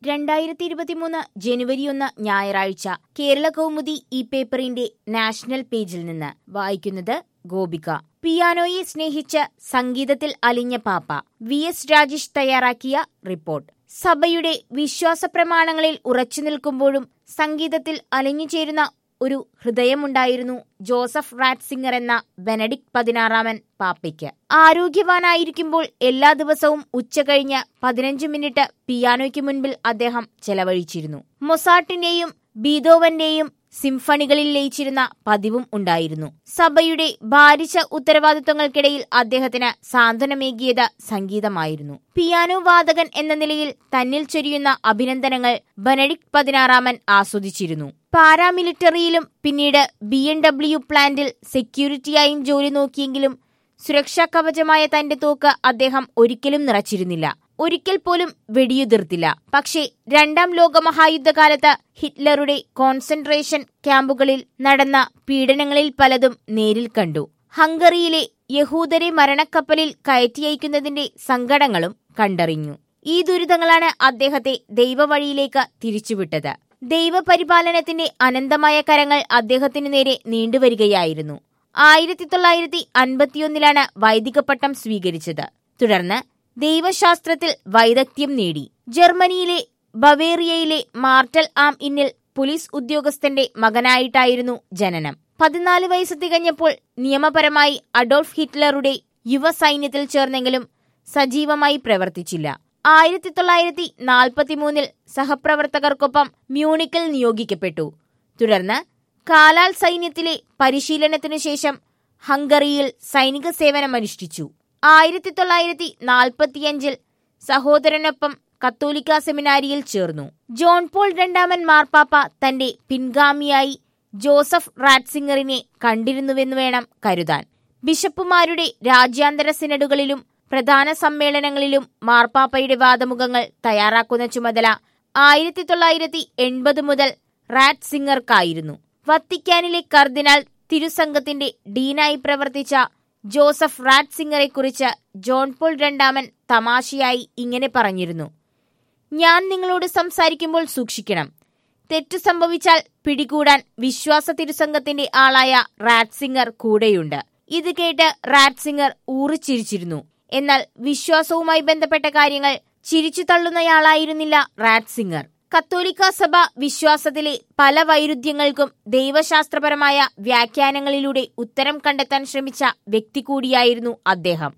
രണ്ടായിരത്തി ഇരുപത്തിമൂന്ന് ജനുവരി ഒന്ന് ഞായറാഴ്ച കേരള കൗമുദി ഈ പേപ്പറിന്റെ നാഷണൽ പേജിൽ നിന്ന് വായിക്കുന്നത് ഗോപിക പിയാനോയെ സ്നേഹിച്ച് സംഗീതത്തിൽ അലിഞ്ഞ പാപ്പ വി എസ് രാജേഷ് തയ്യാറാക്കിയ റിപ്പോർട്ട് സഭയുടെ വിശ്വാസ പ്രമാണങ്ങളിൽ ഉറച്ചു നിൽക്കുമ്പോഴും സംഗീതത്തിൽ അലിഞ്ഞുചേരുന്ന ഒരു ഹൃദയമുണ്ടായിരുന്നു ജോസഫ് റാറ്റ്സിംഗർ എന്ന ബെനഡിക്ട് പതിനാറാമൻ പാപ്പയ്ക്ക് ആരോഗ്യവാനായിരിക്കുമ്പോൾ എല്ലാ ദിവസവും ഉച്ച കഴിഞ്ഞ് പതിനഞ്ച് മിനിറ്റ് പിയാനോയ്ക്ക് മുൻപിൽ അദ്ദേഹം ചെലവഴിച്ചിരുന്നു മൊസാട്ടിന്റെയും ബീതോവന്റെയും സിംഫണികളിൽ ലയിച്ചിരുന്ന പതിവും ഉണ്ടായിരുന്നു സഭയുടെ ഭാരിച്ച ഉത്തരവാദിത്വങ്ങൾക്കിടയിൽ അദ്ദേഹത്തിന് സാന്ത്വനമേകിയത് സംഗീതമായിരുന്നു പിയാനോ വാദകൻ എന്ന നിലയിൽ തന്നിൽ ചൊരിയുന്ന അഭിനന്ദനങ്ങൾ ബനഡിക്ട് പതിനാറാമൻ ആസ്വദിച്ചിരുന്നു പാരാമിലിറ്ററിയിലും പിന്നീട് ബി എൻ ഡബ്ല്യു പ്ലാന്റിൽ സെക്യൂരിറ്റിയായും ജോലി നോക്കിയെങ്കിലും സുരക്ഷാ കവചമായ തന്റെ തോക്ക് അദ്ദേഹം ഒരിക്കലും നിറച്ചിരുന്നില്ല ഒരിക്കൽ പോലും വെടിയുതിർത്തില്ല പക്ഷേ രണ്ടാം ലോക മഹായുദ്ധകാലത്ത് ഹിറ്റ്ലറുടെ കോൺസെൻട്രേഷൻ ക്യാമ്പുകളിൽ നടന്ന പീഡനങ്ങളിൽ പലതും നേരിൽ കണ്ടു ഹംഗറിയിലെ യഹൂദരെ മരണക്കപ്പലിൽ കയറ്റിയയക്കുന്നതിന്റെ സങ്കടങ്ങളും കണ്ടറിഞ്ഞു ഈ ദുരിതങ്ങളാണ് അദ്ദേഹത്തെ ദൈവവഴിയിലേക്ക് തിരിച്ചുവിട്ടത് ദൈവപരിപാലനത്തിന്റെ അനന്തമായ കരങ്ങൾ അദ്ദേഹത്തിനു നേരെ നീണ്ടുവരികയായിരുന്നു ആയിരത്തി തൊള്ളായിരത്തി അൻപത്തിയൊന്നിലാണ് വൈദിക പട്ടം സ്വീകരിച്ചത് തുടർന്ന് ദൈവശാസ്ത്രത്തിൽ വൈദഗ്ധ്യം നേടി ജർമ്മനിയിലെ ബവേറിയയിലെ മാർട്ടൽ ആം ഇന്നിൽ പോലീസ് ഉദ്യോഗസ്ഥന്റെ മകനായിട്ടായിരുന്നു ജനനം പതിനാല് വയസ്സ് തികഞ്ഞപ്പോൾ നിയമപരമായി അഡോൾഫ് ഹിറ്റ്ലറുടെ യുവ സൈന്യത്തിൽ ചേർന്നെങ്കിലും സജീവമായി പ്രവർത്തിച്ചില്ല ആയിരത്തി തൊള്ളായിരത്തി നാൽപ്പത്തിമൂന്നിൽ സഹപ്രവർത്തകർക്കൊപ്പം മ്യൂണിക്കിൽ നിയോഗിക്കപ്പെട്ടു തുടർന്ന് കാലാൽ സൈന്യത്തിലെ പരിശീലനത്തിനു ശേഷം ഹംഗറിയിൽ സൈനിക സേവനമനുഷ്ഠിച്ചു ആയിരത്തി തൊള്ളായിരത്തി നാൽപ്പത്തിയഞ്ചിൽ സഹോദരനൊപ്പം കത്തോലിക്ക സെമിനാരിയിൽ ചേർന്നു ജോൺ പോൾ രണ്ടാമൻ മാർപ്പാപ്പ തന്റെ പിൻഗാമിയായി ജോസഫ് റാറ്റ്സിംഗറിനെ കണ്ടിരുന്നുവെന്ന് വേണം കരുതാൻ ബിഷപ്പുമാരുടെ രാജ്യാന്തര സിനഡുകളിലും പ്രധാന സമ്മേളനങ്ങളിലും മാർപ്പാപ്പയുടെ വാദമുഖങ്ങൾ തയ്യാറാക്കുന്ന ചുമതല ആയിരത്തി തൊള്ളായിരത്തി എൺപത് മുതൽ റാറ്റ് സിംഗർക്കായിരുന്നു വത്തിക്കാനിലെ കർദിനാൾ തിരുസംഘത്തിന്റെ ഡീനായി പ്രവർത്തിച്ച ജോസഫ് റാറ്റ് സിംഗറെക്കുറിച്ച് ജോൺ പോൾ രണ്ടാമൻ തമാശയായി ഇങ്ങനെ പറഞ്ഞിരുന്നു ഞാൻ നിങ്ങളോട് സംസാരിക്കുമ്പോൾ സൂക്ഷിക്കണം തെറ്റു സംഭവിച്ചാൽ പിടികൂടാൻ വിശ്വാസ തിരുസംഘത്തിന്റെ ആളായ റാറ്റ് സിംഗർ കൂടെയുണ്ട് ഇത് കേട്ട് റാറ്റ് സിംഗർ ഊറിച്ചിരിച്ചിരുന്നു എന്നാൽ വിശ്വാസവുമായി ബന്ധപ്പെട്ട കാര്യങ്ങൾ ചിരിച്ചു തള്ളുന്നയാളായിരുന്നില്ല റാറ്റ് സിംഗർ കത്തോലിക്ക സഭ വിശ്വാസത്തിലെ പല വൈരുദ്ധ്യങ്ങൾക്കും ദൈവശാസ്ത്രപരമായ വ്യാഖ്യാനങ്ങളിലൂടെ ഉത്തരം കണ്ടെത്താൻ ശ്രമിച്ച വ്യക്തി കൂടിയായിരുന്നു അദ്ദേഹം